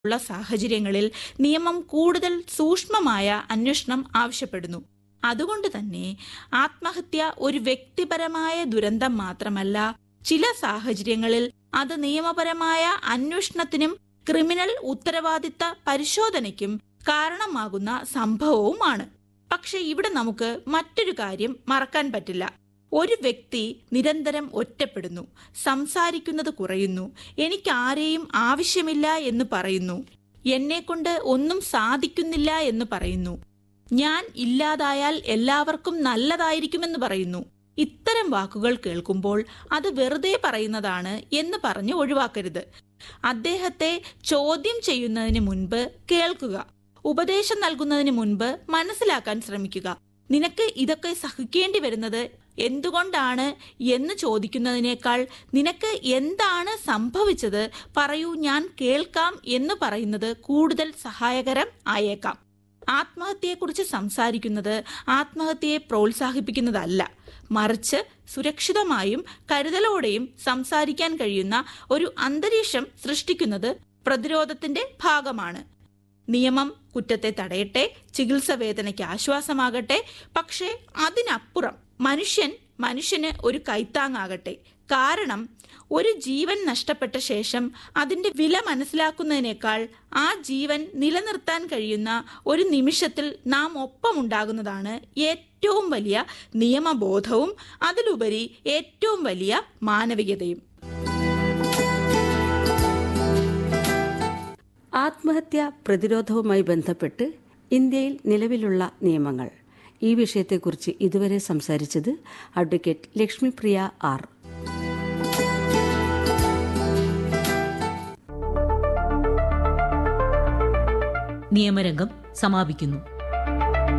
ഉള്ള സാഹചര്യങ്ങളിൽ നിയമം കൂടുതൽ സൂക്ഷ്മമായ അന്വേഷണം ആവശ്യപ്പെടുന്നു അതുകൊണ്ട് തന്നെ ആത്മഹത്യ ഒരു വ്യക്തിപരമായ ദുരന്തം മാത്രമല്ല ചില സാഹചര്യങ്ങളിൽ അത് നിയമപരമായ അന്വേഷണത്തിനും ക്രിമിനൽ ഉത്തരവാദിത്ത പരിശോധനയ്ക്കും കാരണമാകുന്ന സംഭവവുമാണ് പക്ഷെ ഇവിടെ നമുക്ക് മറ്റൊരു കാര്യം മറക്കാൻ പറ്റില്ല ഒരു വ്യക്തി നിരന്തരം ഒറ്റപ്പെടുന്നു സംസാരിക്കുന്നത് കുറയുന്നു എനിക്ക് ആരെയും ആവശ്യമില്ല എന്ന് പറയുന്നു എന്നെ കൊണ്ട് ഒന്നും സാധിക്കുന്നില്ല എന്ന് പറയുന്നു ഞാൻ ഇല്ലാതായാൽ എല്ലാവർക്കും നല്ലതായിരിക്കുമെന്ന് പറയുന്നു ഇത്തരം വാക്കുകൾ കേൾക്കുമ്പോൾ അത് വെറുതെ പറയുന്നതാണ് എന്ന് പറഞ്ഞ് ഒഴിവാക്കരുത് അദ്ദേഹത്തെ ചോദ്യം ചെയ്യുന്നതിന് മുൻപ് കേൾക്കുക ഉപദേശം നൽകുന്നതിന് മുൻപ് മനസ്സിലാക്കാൻ ശ്രമിക്കുക നിനക്ക് ഇതൊക്കെ സഹിക്കേണ്ടി വരുന്നത് എന്തുകൊണ്ടാണ് എന്ന് ചോദിക്കുന്നതിനേക്കാൾ നിനക്ക് എന്താണ് സംഭവിച്ചത് പറയൂ ഞാൻ കേൾക്കാം എന്ന് പറയുന്നത് കൂടുതൽ സഹായകരം ആയേക്കാം ആത്മഹത്യയെക്കുറിച്ച് സംസാരിക്കുന്നത് ആത്മഹത്യയെ പ്രോത്സാഹിപ്പിക്കുന്നതല്ല മറിച്ച് സുരക്ഷിതമായും കരുതലോടെയും സംസാരിക്കാൻ കഴിയുന്ന ഒരു അന്തരീക്ഷം സൃഷ്ടിക്കുന്നത് പ്രതിരോധത്തിന്റെ ഭാഗമാണ് നിയമം കുറ്റത്തെ തടയട്ടെ ചികിത്സ വേദനയ്ക്ക് ആശ്വാസമാകട്ടെ പക്ഷേ അതിനപ്പുറം മനുഷ്യൻ മനുഷ്യന് ഒരു കൈത്താങ്ങാകട്ടെ കാരണം ഒരു ജീവൻ നഷ്ടപ്പെട്ട ശേഷം അതിന്റെ വില മനസ്സിലാക്കുന്നതിനേക്കാൾ ആ ജീവൻ നിലനിർത്താൻ കഴിയുന്ന ഒരു നിമിഷത്തിൽ നാം ഒപ്പമുണ്ടാകുന്നതാണ് ഏറ്റവും വലിയ നിയമബോധവും അതിലുപരി ഏറ്റവും വലിയ മാനവികതയും ആത്മഹത്യ പ്രതിരോധവുമായി ബന്ധപ്പെട്ട് ഇന്ത്യയിൽ നിലവിലുള്ള നിയമങ്ങൾ ഈ വിഷയത്തെക്കുറിച്ച് ഇതുവരെ സംസാരിച്ചത് അഡ്വക്കേറ്റ് ലക്ഷ്മിപ്രിയ ആർ നിയമരംഗം സമാപിക്കുന്നു